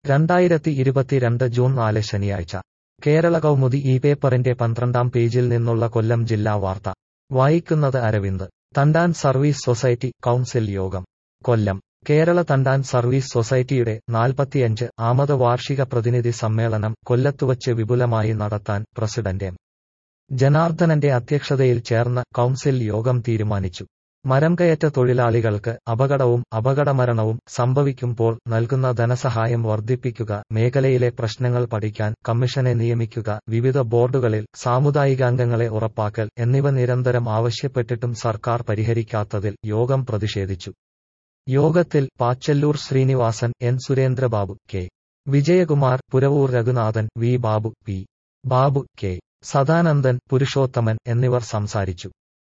രണ്ടായിരത്തി ഇരുപത്തിരണ്ട് ജൂൺ നാല് ശനിയാഴ്ച കേരള കൗമുദി ഈ പേപ്പറിന്റെ പന്ത്രണ്ടാം പേജിൽ നിന്നുള്ള കൊല്ലം ജില്ലാ വാർത്ത വായിക്കുന്നത് Aravind Thandan service society council യോഗം കൊല്ലം കേരള തണ്ടാൻ സർവീസ് സൊസൈറ്റിയുടെ നാൽപ്പത്തിയഞ്ച് ആമത് വാർഷിക പ്രതിനിധി സമ്മേളനം കൊല്ലത്തുവച്ച് വിപുലമായി നടത്താൻ പ്രസിഡന്റ് എം ജനാർദ്ദനന്റെ അധ്യക്ഷതയിൽ ചേർന്ന കൗൺസിൽ യോഗം തീരുമാനിച്ചു മരംകയറ്റ തൊഴിലാളികൾക്ക് അപകടവും അപകടമരണവും സംഭവിക്കുമ്പോൾ നൽകുന്ന ധനസഹായം വർദ്ധിപ്പിക്കുക മേഖലയിലെ പ്രശ്നങ്ങൾ പഠിക്കാൻ കമ്മീഷനെ നിയമിക്കുക വിവിധ ബോർഡുകളിൽ സാമുദായികാംഗങ്ങളെ ഉറപ്പാക്കൽ എന്നിവ നിരന്തരം ആവശ്യപ്പെട്ടിട്ടും സർക്കാർ പരിഹരിക്കാത്തതിൽ യോഗം പ്രതിഷേധിച്ചു യോഗത്തിൽ Pachalloor Sreenivasan N Surendrababu K Vijayakumar Puravoor Raghunathan V Babu P Babu K Sadanandan Purushothaman എന്നിവർ സംസാരിച്ചു